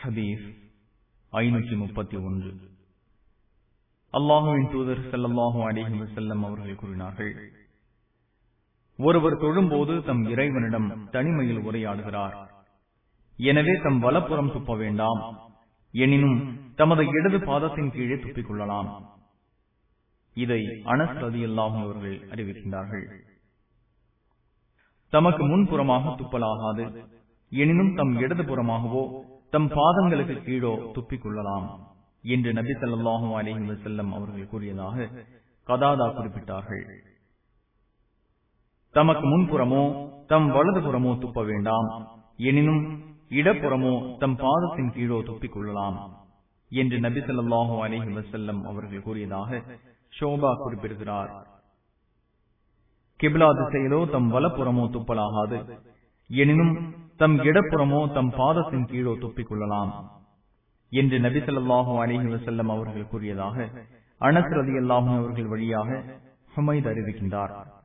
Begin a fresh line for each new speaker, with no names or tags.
ஹதீஸ் ஐநூற்றி முப்பத்தி ஒன்று அல்லாஹுவின் தூதர் செல்லல்லாஹு அலிஹி வசல்லம் அவர்கள் கூறினார்கள் ஒருவர் தொழும்போது தம் இறைவனிடம் தனிமையில் உரையாடுகிறார் எனவே தம் வலப்புறம் துப்ப வேண்டாம் எனினும் தமது இடது பாதத்தின் கீழே துப்பிக் கொள்ளலாம் இதை அனஸ் ரதி அல்லாஹும் அவர்கள் அறிவிக்கின்றார்கள் தமக்கு முன்புறமாக துப்பலாகாது எனினும் தம் இடது புறமாகவோ தம் பாதங்களுக்கு கீழோ துப்பிக் கொள்ளலாம் என்று நபி சொல்லாஹு அலிஹி வசல்லம் அவர்கள் கூறியதாக கதாதா குறிப்பிட்டார்கள் தமக்கு முன்புறமோ தம் வலதுபுறமோ துப்ப வேண்டாம் எனினும் இடப்புறமோ தம் பாதத்தின் கீழோ துப்பிக் கொள்ளலாம் என்று நபி சொல்லாஹு அலிஹி வசல்லம் அவர்கள் கூறியதாக ஷோபா குறிப்பிடுகிறார் கிப்லா திசையிலோ தம் வலப்புறமோ துப்பலாகாது எனினும் தம் இடப்புறமோ தம் பாதத்தின் கீழோ துப்பிக் கொள்ளலாம் என்று நபிசல்லாஹு அலிஹி வசல்லம் அவர்கள் கூறியதாக அனஸ் ரதி அல்லாஹும் அவர்கள் வழியாக ஹமைத் அறிவிக்கின்றார்